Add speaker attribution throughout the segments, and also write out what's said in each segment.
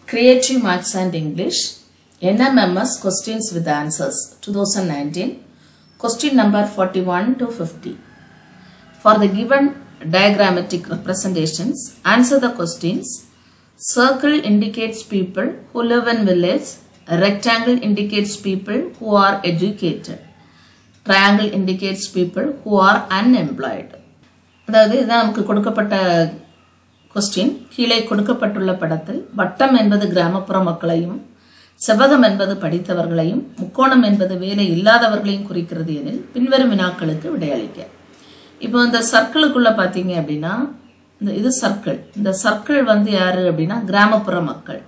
Speaker 1: Creative Maths and English NMMS Questions with Answers 2019 Question number 41 to 50 For the given diagrammatic representations, answer the questions. Circle indicates people who live in village. A rectangle indicates people who are educated. Triangle indicates people who are unemployed. அதாவது இதுதான் நமக்கு கொடுக்கப்பட்ட question கீழே கொடுக்கப்பட்டுள்ள படத்தில் வட்டம் என்பது கிராமப்புற மக்களையும் செவ்வகம் என்பது படித்தவர்களையும் முக்கோணம் என்பது வேலை இல்லாதவர்களையும் குறிக்கிறது எனில் பின்வரும் வினாக்களுக்கு விடையளிக்க இப்போ இந்த சர்க்கிளுக்குள்ள பார்த்தீங்க அப்படின்னா இந்த இது சர்க்கிள் இந்த சர்க்கிள் வந்து யாரு அப்படின்னா கிராமப்புற மக்கள்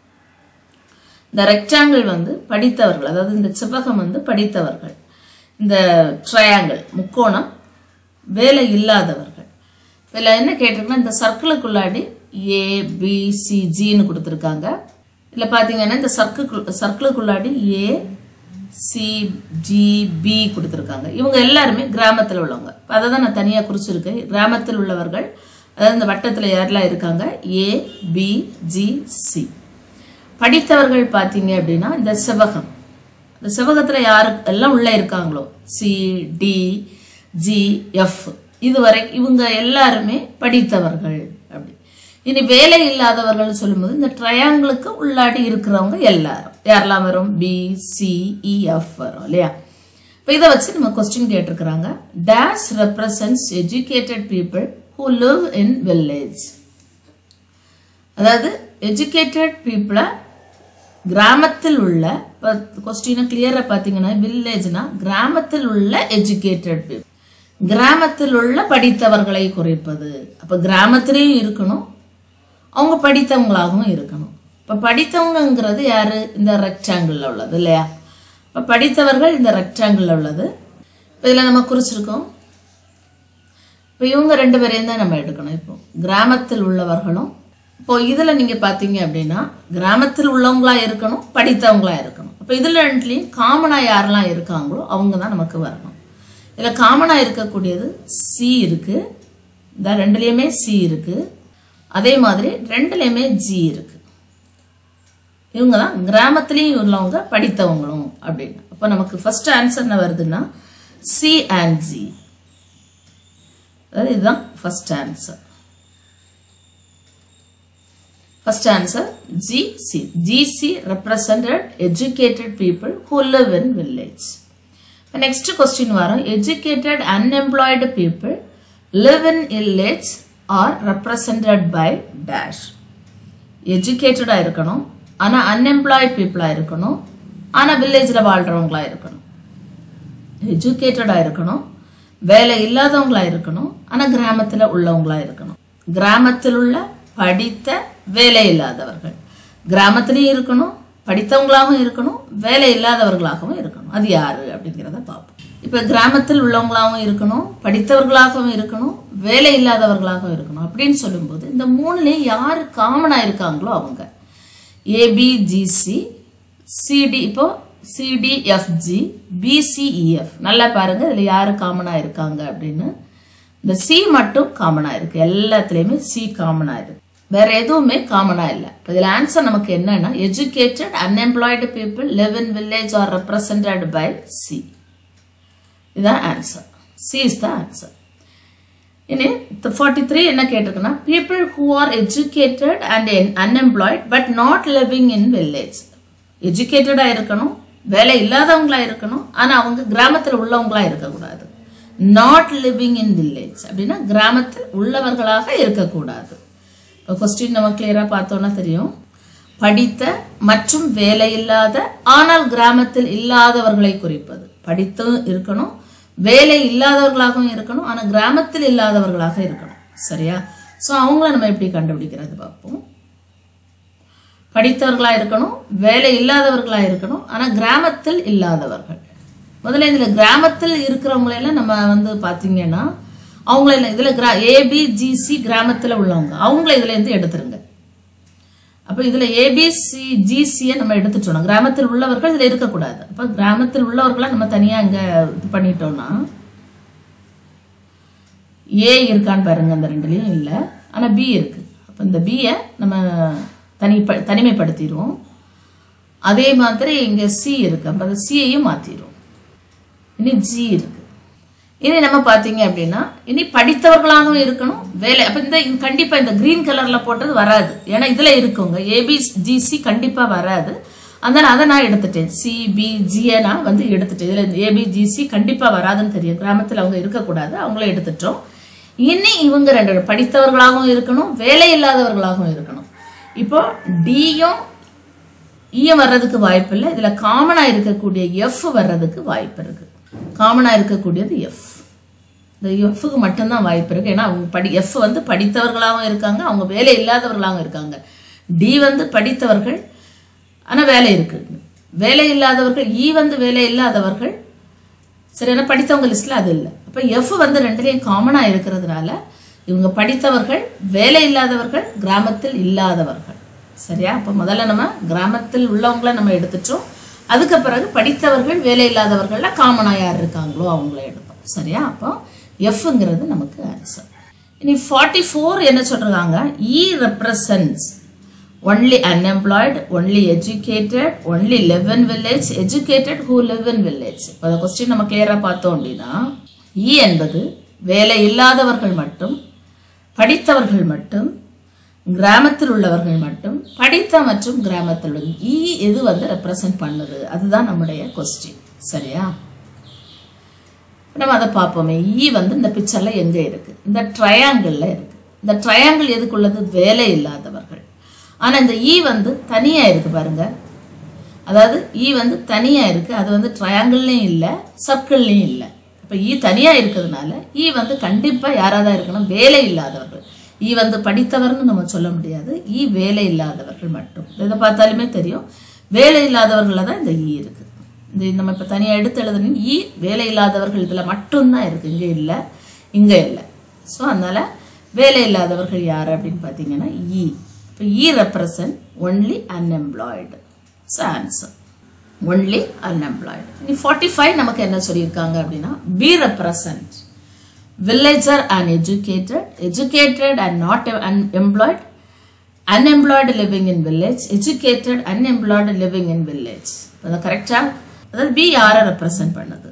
Speaker 1: இந்த ரெக்டாங்கிள் வந்து படித்தவர்கள் அதாவது இந்த செவ்வகம் வந்து படித்தவர்கள் இந்த ட்ரையாங்கிள் முக்கோணம் வேலை இல்லாதவர்கள் இதில் என்ன கேட்டிருக்குன்னா இந்த சர்க்கிளுக்குள்ளாடி ஏ பி சி ஜின்னு கொடுத்துருக்காங்க இதில் பார்த்தீங்கன்னா இந்த சர்க்கிள் சர்க்கிளுக்குள்ளாடி ஏ சி ஜி பி கொடுத்துருக்காங்க இவங்க எல்லாருமே கிராமத்தில் உள்ளவங்க அதை தான் நான் தனியாக குறிச்சிருக்கேன் கிராமத்தில் உள்ளவர்கள் அதாவது இந்த வட்டத்தில் யாரெல்லாம் இருக்காங்க ஏ பி ஜி சி படித்தவர்கள் பார்த்தீங்க அப்படின்னா இந்த செவகம் இந்த செவகத்தில் யாரு எல்லாம் உள்ளே இருக்காங்களோ சி டி ஜி எஃப் இதுவரை இவங்க எல்லாருமே படித்தவர்கள் அப்படி இனி வேலை இல்லாதவர்கள் சொல்லும்போது இந்த ட்ரையாங்கிளுக்கு உள்ளாடி இருக்கிறவங்க எல்லாரும் யாரெல்லாம் வரும் பி சி இ எஃப் வரும் இல்லையா இப்போ இதை வச்சு நம்ம கொஸ்டின் கேட்டிருக்கிறாங்க dash represents educated people who live in village அதாவது எஜுகேட்டட் பீப்புளை கிராமத்தில் உள்ள இப்போ கொஸ்டினை கிளியராக பார்த்தீங்கன்னா வில்லேஜ்னா கிராமத்தில் உள்ள எஜுகேட்டட் பீப்புள் கிராமத்தில் உள்ள படித்தவர்களை குறைப்பது அப்போ கிராமத்திலையும் இருக்கணும் அவங்க படித்தவங்களாகவும் இருக்கணும் இப்போ படித்தவங்கங்கிறது யாரு இந்த ரெக்டாங்கிளில் உள்ளது இல்லையா இப்போ படித்தவர்கள் இந்த ரெக்டாங்கிளில் உள்ளது இப்போ இதில் நம்ம குறிச்சிருக்கோம் இப்போ இவங்க ரெண்டு பேரையும் தான் நம்ம எடுக்கணும் இப்போ கிராமத்தில் உள்ளவர்களும் இப்போ இதில் நீங்கள் பார்த்தீங்க அப்படின்னா கிராமத்தில் உள்ளவங்களா இருக்கணும் படித்தவங்களா இருக்கணும் இப்போ இதில் ரெண்டுலேயும் காமனாக யாரெல்லாம் இருக்காங்களோ அவங்க தான் நமக்கு வரணும் இதில் காமனாக இருக்கக்கூடியது சி இருக்குது இந்த ரெண்டுலேயுமே சி இருக்குது அதே மாதிரி ரெண்டுலேயுமே ஜி இருக்குது இவங்க தான் கிராமத்துலேயும் உள்ளவங்க படித்தவங்களும் அப்படின்னு அப்போ நமக்கு ஃபர்ஸ்ட் ஆன்சர் என்ன வருதுன்னா சி அண்ட் ஜி அதாவது இதுதான் first answer first answer G C G C represented educated people who live in village next question வரும் educated unemployed people live in village are represented by dash எஜுகேட்டடாக இருக்கணும் ஆனால் அன்எம்ப்ளாய்டு பீப்புளாக இருக்கணும் ஆனால் வில்லேஜில் வாழ்கிறவங்களா இருக்கணும் எஜுகேட்டடாக இருக்கணும் வேலை இல்லாதவங்களா இருக்கணும் ஆனால் கிராமத்தில் உள்ளவங்களா இருக்கணும் கிராமத்தில் உள்ள படித்த வேலை இல்லாதவர்கள் கிராமத்திலையும் இருக்கணும் படித்தவங்களாகவும் இருக்கணும் வேலை இல்லாதவர்களாகவும் இருக்கணும் அது யாரு அப்படிங்கிறத பார்ப்போம் இப்போ கிராமத்தில் உள்ளவங்களாகவும் இருக்கணும் படித்தவர்களாகவும் இருக்கணும் வேலை இல்லாதவர்களாகவும் இருக்கணும் அப்படின்னு சொல்லும்போது இந்த மூணுலேயும் யார் காமனாக இருக்காங்களோ அவங்க ஏபிஜிசி சிடி இப்போ சிடிஎஃப்ஜி பிசிஇஎஃப் நல்லா பாருங்க இதில் யார் காமனாக இருக்காங்க அப்படின்னு இந்த சி மட்டும் காமனாக இருக்கு எல்லாத்துலேயுமே சி காமனாக இருக்கு வேற எதுவுமே காமனா இல்லை இப்போ இதில் ஆன்சர் நமக்கு என்னன்னா educated unemployed people live in village are represented by C இதுதான் answer C is the answer இனி ஃபார்ட்டி த்ரீ என்ன கேட்டிருக்குன்னா people who are educated and unemployed but not living in village எஜுகேட்டடாக இருக்கணும் வேலை இல்லாதவங்களா இருக்கணும் ஆனால் அவங்க கிராமத்தில் உள்ளவங்களா இருக்கக்கூடாது நாட் லிவிங் இன் வில்லேஜ் அப்படின்னா கிராமத்தில் உள்ளவர்களாக இருக்கக்கூடாது இப்போ கொஸ்டின் நம்ம கிளியராக பார்த்தோன்னா தெரியும் படித்த மற்றும் வேலை இல்லாத ஆனால் கிராமத்தில் இல்லாதவர்களை குறிப்பது படித்தும் இருக்கணும் வேலை இல்லாதவர்களாகவும் இருக்கணும் ஆனால் கிராமத்தில் இல்லாதவர்களாக இருக்கணும் சரியா ஸோ அவங்கள நம்ம எப்படி கண்டுபிடிக்கிறது பார்ப்போம் படித்தவர்களாக இருக்கணும் வேலை இல்லாதவர்களாக இருக்கணும் ஆனால் கிராமத்தில் இல்லாதவர்கள் முதல்ல இதில் கிராமத்தில் இருக்கிறவங்களெல்லாம் நம்ம வந்து பார்த்தீங்கன்னா அவங்கள இதில் கிரா ஏபிஜிசி கிராமத்தில் உள்ளவங்க அவங்கள இதுலேருந்து எடுத்துருங்க அப்போ இதில் ஏபிசி ஜிசியை நம்ம எடுத்துட்டோம் கிராமத்தில் உள்ளவர்கள் இதில் இருக்கக்கூடாது அப்போ கிராமத்தில் உள்ளவர்களை நம்ம தனியாக இங்கே இது பண்ணிட்டோம்னா ஏ இருக்கான்னு பாருங்க அந்த ரெண்டுலேயும் இல்லை ஆனால் பி இருக்கு அப்போ இந்த பியை நம்ம தனி தனிமைப்படுத்திடுவோம் அதே மாதிரி இங்கே சி இருக்கு அப்போ அந்த சியையும் மாற்றிடுவோம் இனி ஜி இருக்கு இனி நம்ம பார்த்தீங்க அப்படின்னா இனி படித்தவர்களாகவும் இருக்கணும் வேலை அப்போ இந்த இந்த கண்டிப்பாக இந்த க்ரீன் கலரில் போட்டது வராது ஏன்னா இதில் இருக்குங்க ஏபி ஜிசி கண்டிப்பாக வராது அதனால் அதை நான் எடுத்துட்டேன் சிபி ஜியை நான் வந்து எடுத்துட்டேன் இதில் ஏபிஜிசி கண்டிப்பாக வராதுன்னு தெரியும் கிராமத்தில் அவங்க இருக்கக்கூடாது அவங்கள எடுத்துட்டோம் இனி இவங்க ரெண்டு படித்தவர்களாகவும் இருக்கணும் வேலை இல்லாதவர்களாகவும் இருக்கணும் இப்போ டியும் ஈயம் வர்றதுக்கு வாய்ப்பு இல்லை இதில் காமனாக இருக்கக்கூடிய எஃப் வர்றதுக்கு வாய்ப்பு இருக்கு காமனாக இருக்கக்கூடியது எஃப் இந்த எஃப்க்கு மட்டும்தான் வாய்ப்பு இருக்கு ஏன்னா அவங்க படி எஃப் வந்து படித்தவர்களாகவும் இருக்காங்க அவங்க வேலை இல்லாதவர்களாகவும் இருக்காங்க டி வந்து படித்தவர்கள் ஆனால் வேலை இருக்கு வேலை இல்லாதவர்கள் இ வந்து வேலை இல்லாதவர்கள் சரி ஏன்னா படித்தவங்க லிஸ்ட்டில் அது இல்லை அப்போ எஃப் வந்து ரெண்டுலேயும் காமனாக இருக்கிறதுனால இவங்க படித்தவர்கள் வேலை இல்லாதவர்கள் கிராமத்தில் இல்லாதவர்கள் சரியா அப்போ முதல்ல நம்ம கிராமத்தில் உள்ளவங்கள நம்ம எடுத்துட்டோம் அதுக்கு பிறகு படித்தவர்கள் வேலை இல்லாதவர்கள்ல காமனாக யார் இருக்காங்களோ அவங்கள எடுத்தோம் சரியா அப்போ எஃப்ங்கிறது நமக்கு ஆன்சர் இனி ஃபார்ட்டி ஃபோர் என்ன சொல்றாங்க E represents only unemployed only educated only live in village educated who live in village இப்போ அந்த கொஸ்டின் நம்ம கிளியராக பார்த்தோம் அப்படின்னா இ என்பது வேலை இல்லாதவர்கள் மட்டும் படித்தவர்கள் மட்டும் கிராமத்தில் உள்ளவர்கள் மட்டும் படித்த மற்றும் கிராமத்தில் உள்ள இ எது வந்து ரெப்ரசன்ட் பண்ணுது அதுதான் நம்முடைய கொஸ்டின் சரியா நம்ம அதை பார்ப்போமே இ வந்து இந்த பிக்சர்ல எங்க இருக்கு இந்த ட்ரையாங்கிள்ல இருக்கு இந்த ட்ரையாங்கிள் எதுக்குள்ளது வேலை இல்லாதவர்கள் ஆனா இந்த இ வந்து தனியா இருக்கு பாருங்க அதாவது இ வந்து தனியா இருக்கு அது வந்து ட்ரையாங்கிள்லையும் இல்லை சர்க்கிள்லையும் இல்லை இப்போ இ தனியா இருக்கிறதுனால இ வந்து கண்டிப்பா யாராதான் இருக்கணும் வேலை இல்லாதவர்கள் இ வந்து படித்தவர்னு நம்ம சொல்ல முடியாது இ வேலை இல்லாதவர்கள் மட்டும் இதை பார்த்தாலுமே தெரியும் வேலை இல்லாதவர்களில் தான் இந்த இ இருக்கு இந்த நம்ம இப்போ தனியாக எடுத்து எழுதணும் இ வேலை இல்லாதவர்கள் இதில் மட்டும்தான் இருக்கு இங்கே இல்லை இங்கே இல்லை ஸோ அதனால வேலை இல்லாதவர்கள் யார் அப்படின்னு பார்த்தீங்கன்னா இ இப்போ E represent only unemployed so answer only unemployed இனி ஃபார்ட்டி ஃபைவ் நமக்கு என்ன சொல்லியிருக்காங்க அப்படின்னா B represent villager and educated, educated and not unemployed, unemployed living in village, educated, unemployed living in village. அது கரெக்டா அதாவது பி யாரை ரெப்ரசன்ட் பண்ணுது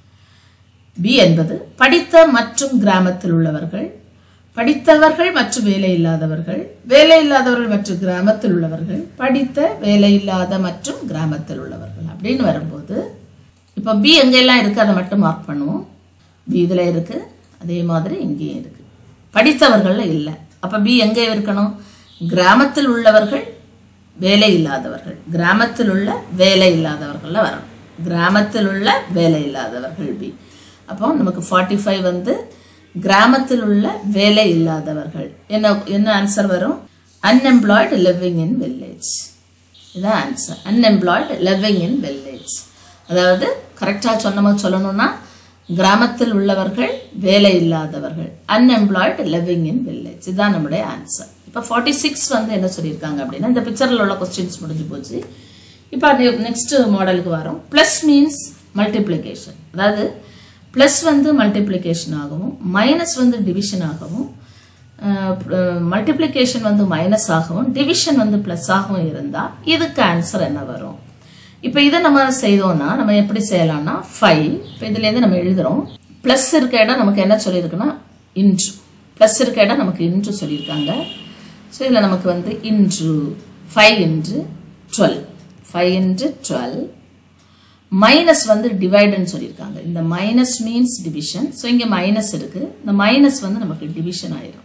Speaker 1: பி என்பது படித்த மற்றும் கிராமத்தில் உள்ளவர்கள் படித்தவர்கள் மற்றும் வேலை இல்லாதவர்கள் வேலை இல்லாதவர்கள் மற்றும் கிராமத்தில் உள்ளவர்கள் படித்த வேலை இல்லாத மற்றும் கிராமத்தில் உள்ளவர்கள் அப்படின்னு வரும்போது இப்போ பி எங்கெல்லாம் இருக்கு அதை மட்டும் மார்க் பண்ணுவோம் பி இதில் இருக்கு அதே மாதிரி இங்கேயும் இருக்கு படித்தவர்கள்ல இல்லை அப்ப பி எங்கே இருக்கணும் கிராமத்தில் உள்ளவர்கள் வேலை இல்லாதவர்கள் கிராமத்தில் உள்ள வேலை இல்லாதவர்கள்ல வரணும் கிராமத்தில் உள்ள வேலை இல்லாதவர்கள் பி அப்போ நமக்கு ஃபார்ட்டி ஃபைவ் வந்து கிராமத்தில் உள்ள வேலை இல்லாதவர்கள் என்ன என்ன ஆன்சர் வரும் அன்எம்ப்ளாய்டு லிவிங் இன் வில்லேஜ் இதான் answer unemployed living in village அதாவது கரெக்டாக சொன்னமா சொல்லணும்னா கிராமத்தில் உள்ளவர்கள் வேலை இல்லாதவர்கள் அன்எம்ப்ளாய்டு லிவிங் இன் வில்லேஜ் இதுதான் நம்முடைய ஆன்சர் இப்போ ஃபார்ட்டி சிக்ஸ் வந்து என்ன சொல்லியிருக்காங்க அப்படின்னா இந்த பிக்சரில் உள்ள கொஸ்டின்ஸ் முடிஞ்சு போச்சு இப்போ நெக்ஸ்ட் மாடலுக்கு வரோம் ப்ளஸ் மீன்ஸ் மல்டிப்ளிகேஷன் அதாவது ப்ளஸ் வந்து மல்டிப்ளிகேஷன் ஆகவும் மைனஸ் வந்து டிவிஷன் ஆகவும் மல்டிப்ளிகேஷன் வந்து மைனஸ் ஆகவும் டிவிஷன் வந்து ப்ளஸ் ஆகவும் இருந்தால் இதுக்கு ஆன்சர் என்ன வரும் இப்போ இதை நம்ம செய்தோம்னா நம்ம எப்படி செய்யலாம்னா ஃபைவ் இப்போ இதுலேருந்து நம்ம எழுதுறோம் ப்ளஸ் இருக்க இடம் நமக்கு என்ன சொல்லியிருக்குன்னா இன்ட்ரு ப்ளஸ் இருக்க இடம் நமக்கு இன்ட்ரு சொல்லியிருக்காங்க ஸோ இதில் நமக்கு வந்து into five into twelve five into twelve minus வந்து டிவைடுன்னு சொல்லியிருக்காங்க இந்த மைனஸ் மீன்ஸ் டிவிஷன் ஸோ இங்கே மைனஸ் இருக்கு இந்த மைனஸ் வந்து நமக்கு டிவிஷன் ஆயிரும்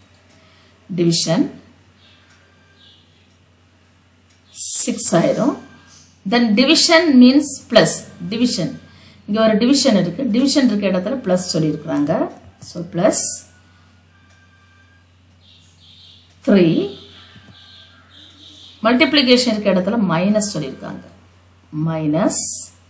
Speaker 1: டிவிஷன் சிக்ஸ் ஆயிரும் then division means plus division இங்கே ஒரு டிவிஷன் இருக்கு டிவிஷன் இருக்க இடத்துல பிளஸ் சொல்லியிருக்கிறாங்க ஸோ பிளஸ் த்ரீ மல்டிப்ளிகேஷன் இருக்க இடத்துல மைனஸ் சொல்லியிருக்காங்க மைனஸ்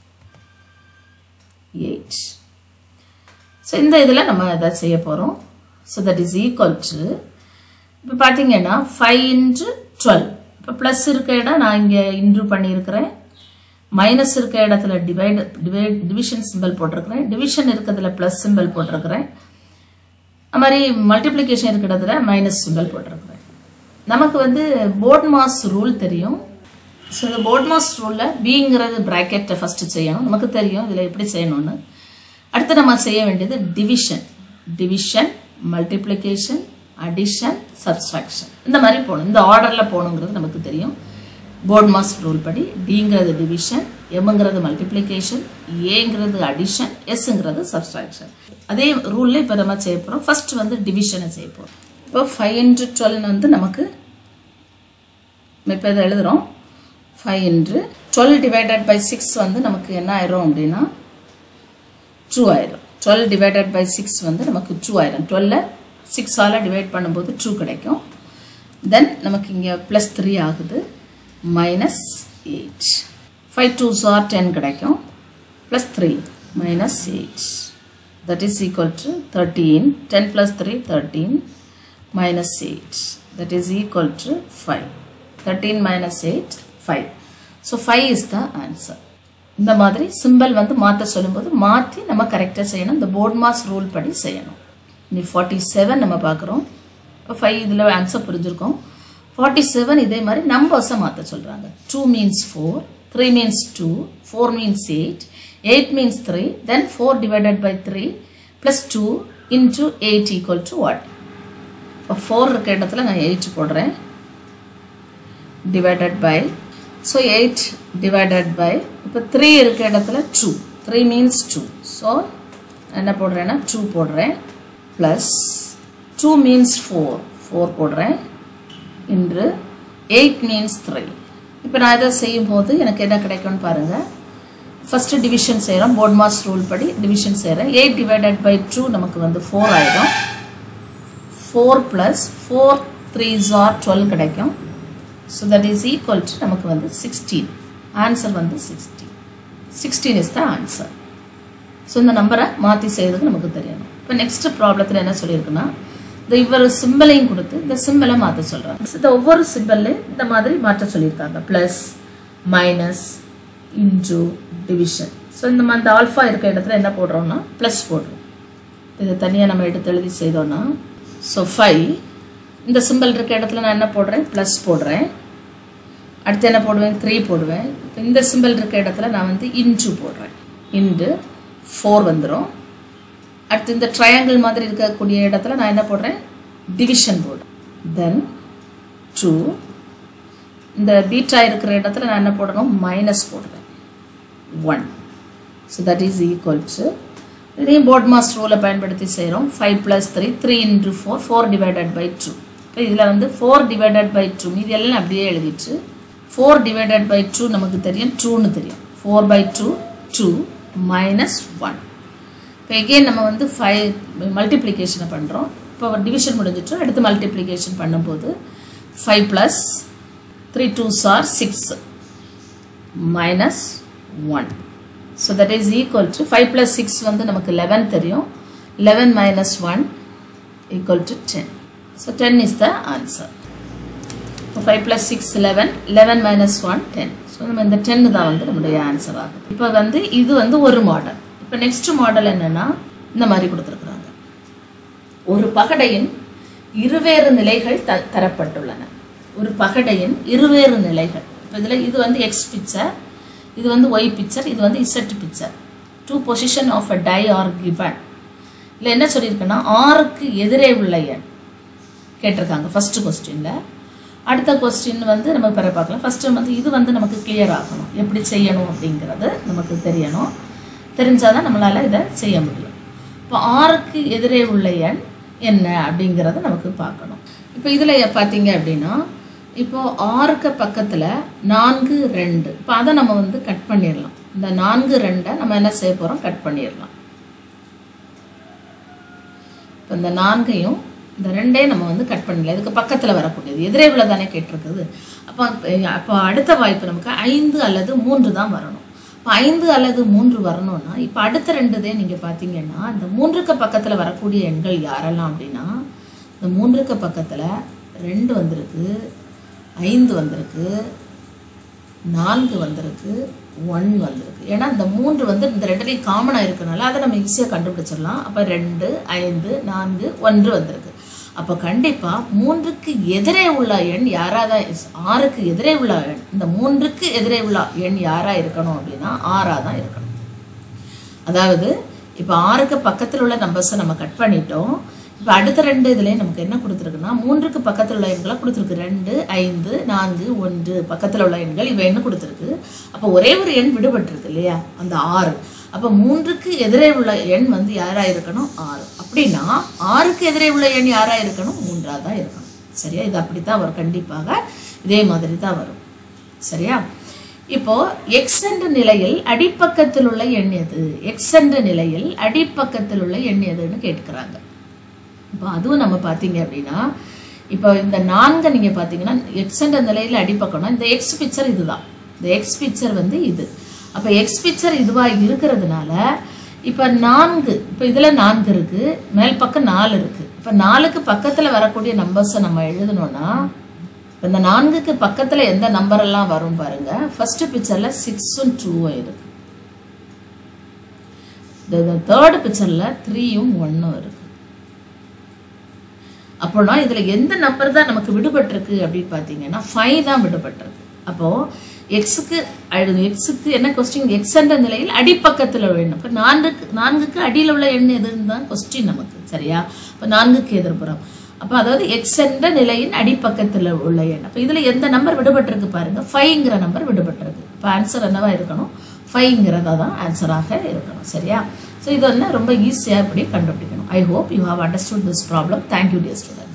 Speaker 1: எயிட் ஸோ இந்த இதில் நம்ம எதை செய்ய போகிறோம் so that is equal to இப்போ பார்த்தீங்கன்னா ஃபைவ் இன்ட்டு டுவெல் இப்போ ப்ளஸ் இருக்க இடம் நான் இங்கே இன்ட்ரூ பண்ணியிருக்கிறேன் மைனஸ் இருக்க இடத்துல டிவைட் டிவைட் டிவிஷன் சிம்பிள் போட்டிருக்கிறேன் டிவிஷன் இருக்கிறதுல ப்ளஸ் சிம்பிள் போட்டிருக்கிறேன் அது மாதிரி மல்டிப்ளிகேஷன் இருக்கிற இடத்துல மைனஸ் சிம்பிள் போட்டிருக்கிறேன் நமக்கு வந்து போர்ட் மாஸ் ரூல் தெரியும் ஸோ இந்த போர்ட் மாஸ் ரூலில் பிங்கிறது ப்ராக்கெட்டை ஃபஸ்ட்டு செய்யணும் நமக்கு தெரியும் இதில் எப்படி செய்யணும்னு அடுத்து நம்ம செய்ய வேண்டியது division division multiplication addition subtraction இந்த மாதிரி போகணும் இந்த ஆர்டரில் போகணுங்கிறது நமக்கு தெரியும் போர்ட் மாஸ் ரூல் படி டிங்கிறது டிவிஷன் எம்ங்கிறது மல்டிப்ளிகேஷன் ஏங்கிறது அடிஷன் எஸ்ங்கிறது சப்ஸ்ட்ராக்ஷன் அதே ரூலில் இப்போ நம்ம செய்ய போகிறோம் ஃபர்ஸ்ட் வந்து டிவிஷனை செய்ய போகிறோம் இப்போ ஃபைவ் இன்ட்டு டுவெல்னு வந்து நமக்கு இப்போ இதை எழுதுகிறோம் five into twelve divided by six வந்து நமக்கு என்ன ஆயிரும் அப்படின்னா டூ ஆயிரும் டுவெல் டிவைடட் பை சிக்ஸ் வந்து நமக்கு டூ ஆயிரும் டுவெல்ல சிக்ஸால் டிவைட் பண்ணும்போது டூ கிடைக்கும் தென் நமக்கு இங்கே ப்ளஸ் த்ரீ ஆகுது minus eight five two are ten கிடைக்கும் plus three minus eight that is equal to 13 10 plus 3 13 minus 8 that is equal to 5 13 minus 8 5 so 5 is the answer இந்த மாதிரி simple வந்து மாற்ற சொல்லும்போது மாற்றி நம்ம கரெக்டாக செய்யணும் இந்த போர்ட் மாஸ் ரூல் படி செய்யணும் இனி ஃபார்ட்டி செவன் நம்ம பார்க்குறோம் இப்போ ஃபைவ் இதில் ஆன்சர் புரிஞ்சிருக்கோம் ஃபார்ட்டி செவன் இதே மாதிரி நம்பர்ஸை மாற்ற சொல்கிறாங்க two means four three means two four means eight eight means three then four divided by three plus two into eight equal to what இப்போ ஃபோர் இருக்க இடத்துல நான் எயிட் போடுறேன் divided by so eight divided by இப்போ three இருக்க இடத்துல two three means two so என்ன போடுறேன்னா டூ போடுறேன் plus two means four four போடுறேன் இன்று எயிட் மீன்ஸ் த்ரீ இப்போ நான் இதை செய்யும்போது எனக்கு என்ன கிடைக்கும்னு பாருங்கள் ஃபஸ்ட்டு டிவிஷன் செய்கிறோம் போர்ட் மாஸ் ரூல் படி டிவிஷன் செய்கிறேன் எயிட் டிவைடட் பை டூ நமக்கு வந்து ஃபோர் ஆயிடும் ஃபோர் ப்ளஸ் ஃபோர் த்ரீ ஜார் டுவெல் கிடைக்கும் so that is equal to நமக்கு வந்து சிக்ஸ்டீன் ஆன்சர் வந்து sixteen sixteen is the answer so இந்த நம்பரை மாற்றி செய்யறதுக்கு நமக்கு தெரியணும் இப்போ நெக்ஸ்ட் ப்ராப்ளத்தில் என்ன சொல்லியிருக்குன்னா இந்த இவ்வொரு சிம்பிளையும் கொடுத்து இந்த சிம்பிளை மாற்ற சொல்கிறாங்க இந்த ஒவ்வொரு சிம்பிளையும் இந்த மாதிரி மாற்ற சொல்லியிருக்காங்க plus minus into division so இந்த மாதிரி ஆல்ஃபா இருக்க இடத்துல என்ன போடுறோம்னா ப்ளஸ் போடுறோம் இதை தனியாக நம்ம எடுத்து எழுதி செய்தோம்னா ஸோ ஃபைவ் இந்த சிம்பிள் இருக்க இடத்துல நான் என்ன போடுறேன் ப்ளஸ் போடுறேன் அடுத்து என்ன போடுவேன் த்ரீ போடுவேன் இப்போ இந்த சிம்பிள் இருக்க இடத்துல நான் வந்து இன்டூ போடுறேன் இன்டு ஃபோர் வந்துடும் அடுத்து இந்த ட்ரையாங்கிள் மாதிரி இருக்கக்கூடிய இடத்துல நான் என்ன போடுறேன் டிவிஷன் போடுறேன் தென் டூ இந்த பீட்டா இருக்கிற இடத்துல நான் என்ன போடணும் மைனஸ் போடுறேன் one so that is equal to இதையும் போர்ட் மாஸ் ரூலை பயன்படுத்தி செய்கிறோம் five plus three three into four four divided by two இப்போ இதில் வந்து ஃபோர் டிவைடட் பை டூ மீதி எல்லாம் அப்படியே எழுதிட்டு ஃபோர் டிவைடட் பை டூ நமக்கு தெரியும் டூன்னு தெரியும் four by two two minus one இப்போ எகெயின் நம்ம வந்து ஃபைவ் மல்டிப்ளிகேஷனை பண்ணுறோம் இப்போ டிவிஷன் முடிஞ்சிட்டு அடுத்து மல்டிப்ளிகேஷன் பண்ணும்போது five plus three twos are six minus one so that is equal to five plus six வந்து நமக்கு லெவன் தெரியும் eleven minus one equal to ten so ten is the answer இப்போ five plus six eleven eleven minus one ten so நம்ம இந்த டென்னு தான் வந்து நம்முடைய answer ஆகுது இப்போ வந்து இது வந்து ஒரு மாடல் இப்போ நெக்ஸ்ட் மாடல் என்னென்னா இந்த மாதிரி கொடுத்துருக்குறாங்க ஒரு பகடையின் இருவேறு நிலைகள் த தரப்பட்டுள்ளன ஒரு பகடையின் இருவேறு நிலைகள் இப்போ இதில் இது வந்து எக்ஸ் பிக்சர் இது வந்து ஒய் பிக்சர் இது வந்து Z picture two position of a die are given இல்லை என்ன சொல்லியிருக்கேன்னா ஆறுக்கு எதிரே உள்ள எண் கேட்டிருக்காங்க ஃபஸ்ட்டு கொஸ்டினில் அடுத்த கொஸ்டின் வந்து நம்ம பிற பார்க்கலாம் ஃபஸ்ட்டு வந்து இது வந்து நமக்கு கிளியர் ஆகணும் எப்படி செய்யணும் அப்படிங்கிறது நமக்கு தெரியணும் தெரிஞ்சால் தான் நம்மளால் இதை செய்ய முடியும் இப்போ ஆறுக்கு எதிரே உள்ள எண் என்ன அப்படிங்கிறத நமக்கு பார்க்கணும் இப்போ இதில் பார்த்தீங்க அப்படின்னா இப்போ ஆறுக்கு பக்கத்தில் நான்கு ரெண்டு இப்போ அதை நம்ம வந்து கட் பண்ணிடலாம் இந்த நான்கு ரெண்டை நம்ம என்ன செய்ய போகிறோம் கட் பண்ணிடலாம் இப்போ இந்த நான்கையும் இந்த ரெண்டையும் நம்ம வந்து கட் பண்ணல இதுக்கு பக்கத்தில் வரக்கூடியது எதிரே உள்ள தானே கேட்டிருக்குது அப்போ அப்போ அடுத்த வாய்ப்பு நமக்கு ஐந்து அல்லது மூன்று தான் வரணும் இப்போ ஐந்து அல்லது மூன்று வரணும்னா இப்போ அடுத்த ரெண்டுதே நீங்கள் பார்த்தீங்கன்னா இந்த மூன்றுக்கு பக்கத்தில் வரக்கூடிய எண்கள் யாரெல்லாம் அப்படின்னா இந்த மூன்றுக்கு பக்கத்தில் ரெண்டு வந்திருக்கு ஐந்து வந்திருக்கு நான்கு வந்திருக்கு ஒன் வந்திருக்கு ஏன்னா இந்த மூன்று வந்து இந்த ரெண்டுலேயும் காமனாக இருக்கனால அதை நம்ம ஈஸியாக கண்டுபிடிச்சிடலாம் அப்போ ரெண்டு ஐந்து நான்கு ஒன்று வந்திருக்கு அப்போ கண்டிப்பா மூன்றுக்கு எதிரே உள்ள எண் யாரா தான் இஸ்- ஆறுக்கு எதிரே உள்ள எண் இந்த மூன்றுக்கு எதிரே உள்ள எண் யாரா இருக்கணும் அப்படின்னா ஆறா தான் இருக்கணும் அதாவது இப்போ ஆறுக்கு பக்கத்தில் உள்ள நம்பர்ஸை நம்ம கட் பண்ணிட்டோம் இப்போ அடுத்த ரெண்டு இதுலேயும் நமக்கு என்ன கொடுத்துருக்குன்னா மூன்றுக்கு பக்கத்தில் உள்ள எண்களை கொடுத்துருக்கு ரெண்டு ஐந்து நான்கு ஒன்று பக்கத்தில் உள்ள எண்கள் இவை என்ன கொடுத்துருக்கு அப்போ ஒரே ஒரு எண் விடுபட்டிருக்கு இல்லையா அந்த ஆறு அப்போ மூன்றுக்கு எதிரே உள்ள எண் வந்து யாரா இருக்கணும் ஆறு அப்படின்னா ஆறுக்கு எதிரே உள்ள எண் யாரா இருக்கணும் மூன்றா தான் இருக்கணும் சரியா இது அப்படித்தான் வரும் கண்டிப்பாக இதே மாதிரி தான் வரும் சரியா இப்போ எக்ஸ் என்ற நிலையில் அடிப்பக்கத்தில் உள்ள எண் எது எக்ஸ் என்ற நிலையில் அடிப்பக்கத்தில் உள்ள எண் எதுன்னு கேட்கிறாங்க இப்போ அதுவும் நம்ம பார்த்தீங்க அப்படின்னா இப்போ இந்த நான்கை நீங்கள் பார்த்தீங்கன்னா எக்ஸ் என்ற நிலையில் அடிப்பக்கம்னா இந்த எக்ஸ் பிக்சர் இதுதான் இந்த எக்ஸ் பிக்சர் வந்து இது அப்போ எக்ஸ் பிக்சர் இதுவாக இருக்கிறதுனால இப்போ நான்கு இப்போ இதில் நான்கு இருக்கு மேல் பக்கம் நாலு இருக்கு இப்போ நாலுக்கு பக்கத்தில் வரக்கூடிய நம்பர்ஸை நம்ம எழுதணும்னா இப்ப இந்த நான்குக்கு பக்கத்தில் எந்த நம்பர் எல்லாம் வரும் பாருங்க ஃபர்ஸ்ட் பிக்சரில் சிக்ஸும் டூவும் இருக்கு இந்த தேர்டு பிக்சரில் த்ரீயும் ஒன்றும் இருக்கு அப்போனா இதில் எந்த நம்பர் தான் நமக்கு விடுபட்டிருக்கு அப்படின்னு பார்த்தீங்கன்னா ஃபைவ் தான் விடுபட்டிருக்கு அப்போது எக்ஸுக்கு எக்ஸுக்கு என்ன கொஸ்டின் எக்ஸ் என்ற நிலையில் அடிப்பக்கத்தில் உள்ள எண் இப்போ நான்குக்கு நான்குக்கு அடியில் உள்ள எண் எதுன்னு தான் கொஸ்டின் நமக்கு சரியா இப்போ நான்குக்கு எதிர்ப்புறம் அப்போ அதாவது எக்ஸ் என்ற நிலையின் அடிப்பக்கத்தில் உள்ள எண் அப்போ இதில் எந்த நம்பர் விடுபட்டிருக்கு பாருங்க ஃபைவ்ங்கிற நம்பர் விடுபட்டிருக்கு இப்போ ஆன்சர் என்னவா இருக்கணும் ஃபைவ்ங்கிறதா தான் ஆன்சராக இருக்கணும் சரியா ஸோ இது வந்து ரொம்ப ஈஸியாக இப்படி கண்டுபிடிக்கணும் I hope you have understood this problem thank you dear student